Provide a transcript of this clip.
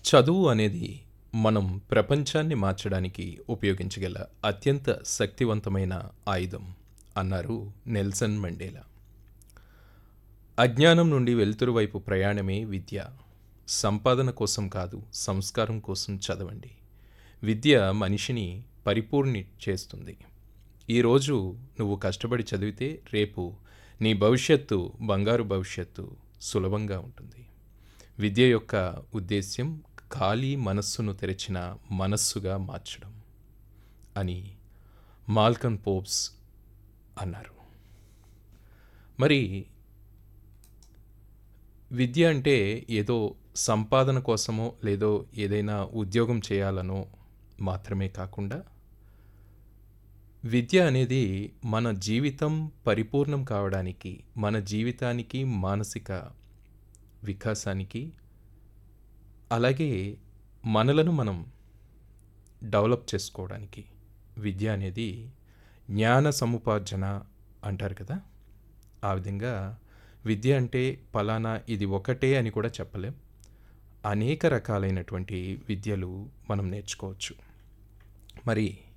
చదువు అనేది మనం ప్రపంచాన్ని మార్చడానికి ఉపయోగించగల అత్యంత శక్తివంతమైన ఆయుధం అన్నారు నెల్సన్ మండేలా అజ్ఞానం నుండి వెలుతురు వైపు ప్రయాణమే విద్య సంపాదన కోసం కాదు సంస్కారం కోసం చదవండి విద్య మనిషిని పరిపూర్ణి చేస్తుంది ఈరోజు నువ్వు కష్టపడి చదివితే రేపు నీ భవిష్యత్తు బంగారు భవిష్యత్తు సులభంగా ఉంటుంది విద్య యొక్క ఉద్దేశ్యం ఖాళీ మనస్సును తెరిచిన మనస్సుగా మార్చడం అని మాల్కన్ పోప్స్ అన్నారు మరి విద్య అంటే ఏదో సంపాదన కోసమో లేదో ఏదైనా ఉద్యోగం చేయాలనో మాత్రమే కాకుండా విద్య అనేది మన జీవితం పరిపూర్ణం కావడానికి మన జీవితానికి మానసిక వికాసానికి అలాగే మనలను మనం డెవలప్ చేసుకోవడానికి విద్య అనేది జ్ఞాన సముపార్జన అంటారు కదా ఆ విధంగా విద్య అంటే పలానా ఇది ఒకటే అని కూడా చెప్పలేం అనేక రకాలైనటువంటి విద్యలు మనం నేర్చుకోవచ్చు మరి